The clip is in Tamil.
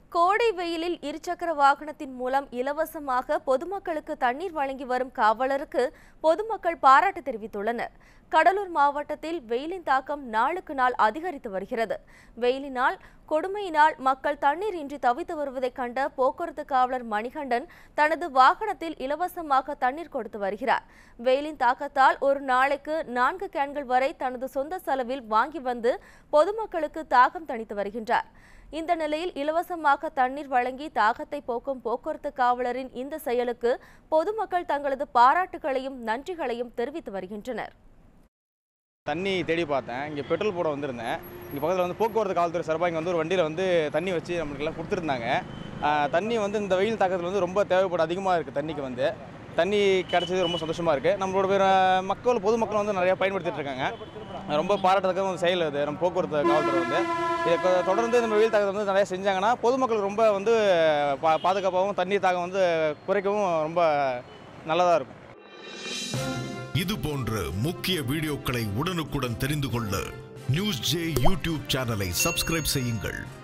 கோடை வெயிலில் இருசக்கர வாகனத்தின் மூலம் இலவசமாக பொதுமக்களுக்கு தண்ணீர் வழங்கி வரும் காவலருக்கு பொதுமக்கள் பாராட்டு தெரிவித்துள்ளனர் கடலூர் மாவட்டத்தில் வெயிலின் தாக்கம் நாளுக்கு நாள் அதிகரித்து வருகிறது வெயிலினால் கொடுமையினால் மக்கள் தண்ணீர் இன்றி தவித்து வருவதைக் கண்ட போக்குவரத்து காவலர் மணிகண்டன் தனது வாகனத்தில் இலவசமாக தண்ணீர் கொடுத்து வருகிறார் வெயிலின் தாக்கத்தால் ஒரு நாளைக்கு நான்கு கேன்கள் வரை தனது சொந்த செலவில் வாங்கி வந்து பொதுமக்களுக்கு தாகம் தணித்து வருகின்றார் இந்த நிலையில் இலவசமாக தண்ணீர் வழங்கி தாகத்தை போக்கும் போக்குவரத்து காவலரின் இந்த செயலுக்கு பொதுமக்கள் தங்களது பாராட்டுகளையும் நன்றிகளையும் தெரிவித்து வருகின்றனர் தண்ணி தேடி பார்த்தேன் இங்கே பெட்ரோல் போட வந்திருந்தேன் இங்கே பக்கத்தில் வந்து போக்குவரத்து காவல்துறை சார்பாக இங்கே வந்து ஒரு வண்டியில் வந்து தண்ணி வச்சு நம்மளுக்கு எல்லாம் கொடுத்துருந்தாங்க ஆஹ் தண்ணி வந்து இந்த வெயில் தாக்கத்தில் வந்து ரொம்ப தேவைப்பட அதிகமாக இருக்குது தண்ணிக்கு வந்து தண்ணி கிடச்சது ரொம்ப சந்தோஷமாக இருக்குது நம்மளோட பிற மக்கள் பொதுமக்கள் வந்து நிறையா பயன்படுத்திட்டு இருக்காங்க ரொம்ப பாராட்டத்தக்க ஒரு செயல் அது நம்ம போக்குவரத்து காவல்துறை வந்து இதை கொ- தொடர்ந்து நம்ம வெயில் தாக்கத்தை வந்து நிறையா செஞ்சாங்கன்னா பொதுமக்கள் ரொம்ப வந்து பா பாதுகாப்பாகவும் தண்ணீர் தாக்கம் வந்து குறைக்கவும் ரொம்ப நல்லதாக இருக்கும் இது போன்ற முக்கிய வீடியோக்களை உடனுக்குடன் தெரிந்து கொள்ள நியூஸ் ஜே யூடியூப் சேனலை சப்ஸ்கிரைப் செய்யுங்கள்